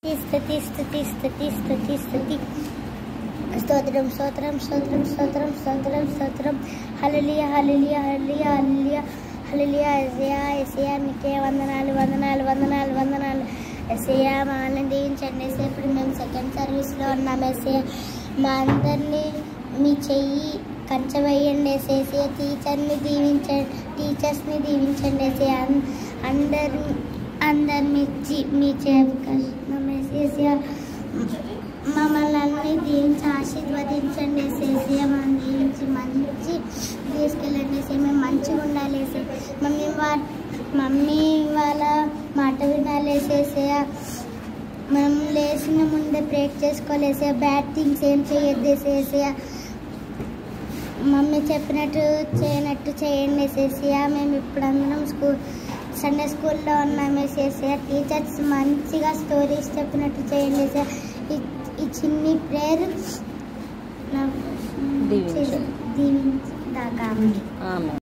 స్థుతి స్థుతి స్థుతి స్థుతి స్థుతి స్తోత్రం స్తోత్రం స్తోత్రం స్తోత్రం స్తోత్రం స్తోత్రం హల్లెలూయా హల్లెలూయా హల్లెలూయా హల్లెలూయా హల్లెలూయా ఎసయా ఎసయా మీకే వందనాలు వందనాలు వందనాలు వందనాలు ఎసయా మమ్మల్ని దీవించండి ఎసయా ఇప్పుడు మేము సెకండ్ సర్వీస్లో ఉన్నాం ఎసయా మా అందరినీ మీ చెయ్యి కంచవేయండి ఎసేసి టీచర్ని దీవించండి టీచర్స్ని దీవించండి ఎసే అందరు అందరు మీ జీ మీ చేసిన మెసేజ్ మమ్మల్ని అన్ని దీవించి ఆశీర్వదించండి ఎసేసి మనం దీవించి మంచి తీసుకెళ్ళండి వేసి మేము మంచిగా ఉండాలి వేసి మమ్మీ వా మమ్మీ వాళ్ళ మాట వినాలి వేసేసి మనం లేచిన ముందే బ్రేక్ చేసుకోలేసే బ్యాడ్ థింగ్స్ ఏం చేయొద్దు వేసేసి మమ్మీ చెప్పినట్టు చేయనట్టు చేయండి వేసేసియా మేము ఇప్పుడు అందరం స్కూల్ సండే స్కూల్లో ఉన్నాం వేసేసియా టీచర్స్ మంచిగా స్టోరీస్ చెప్పినట్టు చేయండి వేసే ఈ చిన్ని ప్రేయర్ దీవించు. దీవించి దాకా ఆమె